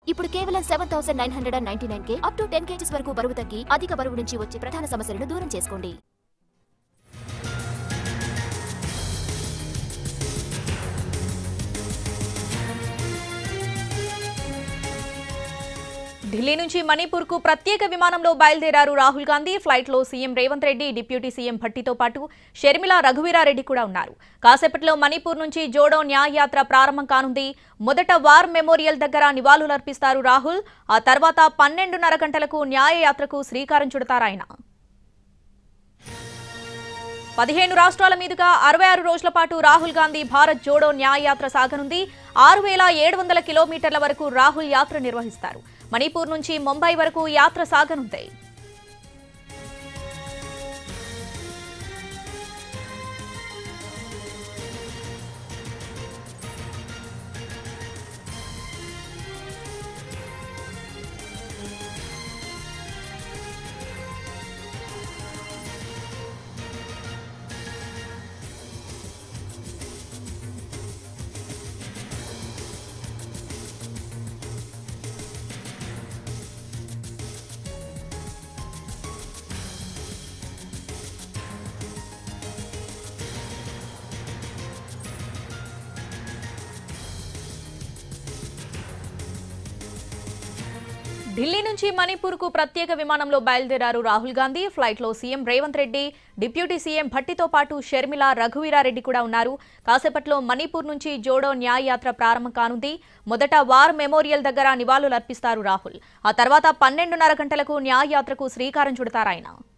ఇప్పుడు కేవలం seven thousand nine hundred and ninety nine కే అప్ టు టెన్ కేజీస్ వరకు బరువు తగ్గి అధిక బరువు నుంచి వచ్చే ప్రధాన సమస్యలను దూరం చేసుకోండి ఢిల్లీ నుంచి మణిపూర్కు ప్రత్యేక విమానంలో బయలుదేరారు రాహుల్ గాంధీ ఫ్లైట్లో CM Revanth Reddy deputy CM భట్టితో పాటు షర్మిల రఘువీరారెడ్డి కూడా ఉన్నారు కాసేపట్లో మణిపూర్ నుంచి జోడో న్యాయ యాత్ర ప్రారంభం కానుంది మొదట వార్ మెమోరియల్ దగ్గర నివాళులర్పిస్తారు రాహుల్ ఆ తర్వాత పన్నెండున్నర గంటలకు న్యాయ యాత్రకు శ్రీకారం చుడతారాయన పదిహేను రాష్ట్రాల మీదుగా అరవై ఆరు రోజుల పాటు రాహుల్ గాంధీ భారత్ జోడో న్యాయ యాత్ర సాగనుంది ఆరు వేల ఏడు వందల కిలోమీటర్ల వరకు రాహుల్ యాత్ర నిర్వహిస్తారు మణిపూర్ నుంచి ముంబై వరకు యాత్ర సాగనుంది ఢిల్లీ నుంచి మణిపూర్కు ప్రత్యేక విమానంలో బయలుదేరారు రాహుల్ గాంధీ ఫ్లైట్లో CM Revanth Reddy deputy CM భట్టితో పాటు షర్మిల రఘువీరారెడ్డి కూడా ఉన్నారు కాసేపట్లో మణిపూర్ నుంచి జోడో న్యాయ యాత్ర ప్రారంభం కానుంది మొదట వార్ మెమోరియల్ దగ్గర నివాళులర్పిస్తారు రాహుల్ ఆ తర్వాత పన్నెండున్నర గంటలకు న్యాయ యాత్రకు శ్రీకారం చుడతారాయన